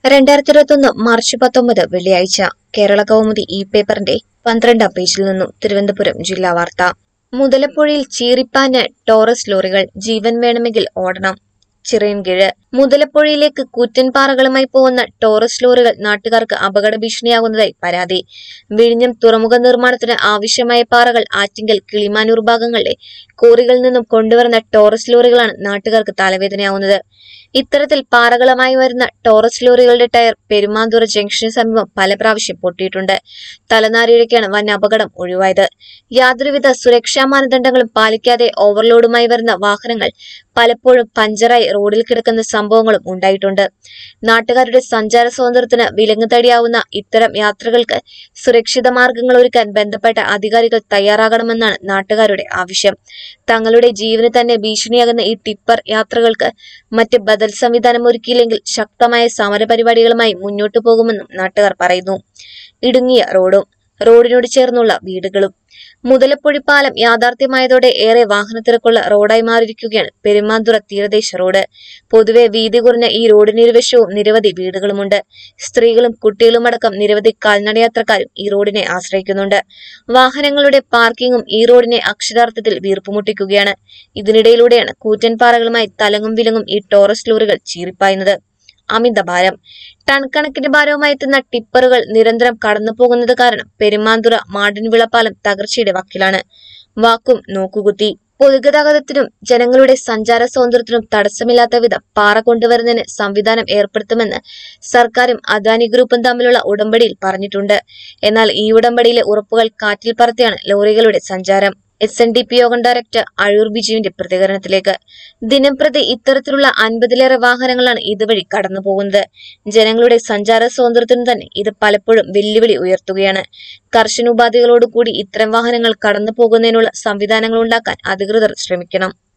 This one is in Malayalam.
രണ്ടായിരത്തി ഇരുപത്തൊന്ന് മാർച്ച് പത്തൊമ്പത് വെള്ളിയാഴ്ച കേരള കൗമുദി ഇ പേപ്പറിന്റെ പന്ത്രണ്ടാം പേജിൽ നിന്നും തിരുവനന്തപുരം ജില്ലാ വാർത്ത മുതലപ്പുഴയിൽ ചീറിപ്പാഞ്ഞ ടോറസ് ലോറികൾ ജീവൻ വേണമെങ്കിൽ ഓടണം ചിറയൻകീഴ് മുതലപ്പുഴയിലേക്ക് കൂറ്റൻ പാറകളുമായി പോകുന്ന ടോറസ് ലോറികൾ നാട്ടുകാർക്ക് അപകട ഭീഷണിയാകുന്നതായി പരാതി വിഴിഞ്ഞം തുറമുഖ നിർമ്മാണത്തിന് ആവശ്യമായ പാറകൾ ആറ്റിങ്കൽ കിളിമാനൂർ ഭാഗങ്ങളിലെ കോറികളിൽ നിന്നും കൊണ്ടുവരുന്ന ടോറസ് ലോറികളാണ് നാട്ടുകാർക്ക് തലവേദനയാവുന്നത് ഇത്തരത്തിൽ പാറകളുമായി വരുന്ന ടോറസ് ലോറികളുടെ ടയർ പെരുമാന്തുറ ജംഗ്ഷന് സമീപം പല പ്രാവശ്യം പൊട്ടിയിട്ടുണ്ട് തലനാരിഴയ്ക്കാണ് വൻ അപകടം ഒഴിവായത് യാതൊരുവിധ സുരക്ഷാ മാനദണ്ഡങ്ങളും പാലിക്കാതെ ഓവർലോഡുമായി വരുന്ന വാഹനങ്ങൾ പലപ്പോഴും പഞ്ചറായി റോഡിൽ കിടക്കുന്ന സംഭവങ്ങളും ഉണ്ടായിട്ടുണ്ട് നാട്ടുകാരുടെ സഞ്ചാര സ്വാതന്ത്ര്യത്തിന് വിലങ്ങുതടിയാവുന്ന ഇത്തരം യാത്രകൾക്ക് സുരക്ഷിത മാർഗങ്ങൾ ഒരുക്കാൻ ബന്ധപ്പെട്ട അധികാരികൾ തയ്യാറാകണമെന്നാണ് നാട്ടുകാരുടെ ആവശ്യം തങ്ങളുടെ ജീവന് തന്നെ ഭീഷണിയാകുന്ന ഈ ടിപ്പർ യാത്രകൾക്ക് മറ്റ് ബദൽ സംവിധാനം ഒരുക്കിയില്ലെങ്കിൽ ശക്തമായ സമരപരിപാടികളുമായി മുന്നോട്ടു പോകുമെന്നും നാട്ടുകാർ പറയുന്നു ഇടുങ്ങിയ റോഡും റോഡിനോട് ചേർന്നുള്ള വീടുകളും മുതലപ്പൊഴി പാലം യാഥാർത്ഥ്യമായതോടെ ഏറെ വാഹനത്തിരക്കുള്ള റോഡായി മാറിയിരിക്കുകയാണ് പെരുമാന്തുറ തീരദേശ റോഡ് പൊതുവെ വീതി കുറഞ്ഞ ഈ റോഡിനിരുവശവും നിരവധി വീടുകളുമുണ്ട് സ്ത്രീകളും കുട്ടികളുമടക്കം നിരവധി കാൽനടയാത്രക്കാരും ഈ റോഡിനെ ആശ്രയിക്കുന്നുണ്ട് വാഹനങ്ങളുടെ പാർക്കിങ്ങും ഈ റോഡിനെ അക്ഷരാർത്ഥത്തിൽ വീർപ്പുമുട്ടിക്കുകയാണ് ഇതിനിടയിലൂടെയാണ് കൂറ്റൻ പാറകളുമായി തലങ്ങും വിലങ്ങും ഈ ടോറസ് ലോറികൾ ചീറിപ്പായുന്നത് അമിത ഭാരം ടൺ കണക്കിന് ഭാരവുമായി എത്തുന്ന ടിപ്പറുകൾ നിരന്തരം കടന്നു പോകുന്നത് കാരണം പെരുമാന്തുറ മാടൻവിളപ്പാലം തകർച്ചയുടെ വക്കിലാണ് വാക്കും നോക്കുകുത്തി പൊതുഗതാഗതത്തിനും ജനങ്ങളുടെ സഞ്ചാര സ്വാതന്ത്ര്യത്തിനും തടസ്സമില്ലാത്ത വിധം പാറ കൊണ്ടുവരുന്നതിന് സംവിധാനം ഏർപ്പെടുത്തുമെന്ന് സർക്കാരും അദാനി ഗ്രൂപ്പും തമ്മിലുള്ള ഉടമ്പടിയിൽ പറഞ്ഞിട്ടുണ്ട് എന്നാൽ ഈ ഉടമ്പടിയിലെ ഉറപ്പുകൾ കാറ്റിൽ പറത്തിയാണ് ലോറികളുടെ സഞ്ചാരം എസ് എൻ ഡി പി യോഗം ഡയറക്ടർ അഴൂർ ബിജുവിന്റെ പ്രതികരണത്തിലേക്ക് ദിനംപ്രതി ഇത്തരത്തിലുള്ള അൻപതിലേറെ വാഹനങ്ങളാണ് ഇതുവഴി കടന്നു പോകുന്നത് ജനങ്ങളുടെ സഞ്ചാര സ്വാതന്ത്ര്യത്തിനു തന്നെ ഇത് പലപ്പോഴും വെല്ലുവിളി ഉയർത്തുകയാണ് കർശന ഉപാധികളോടുകൂടി ഇത്തരം വാഹനങ്ങൾ കടന്നു പോകുന്നതിനുള്ള സംവിധാനങ്ങൾ ഉണ്ടാക്കാൻ അധികൃതർ ശ്രമിക്കണം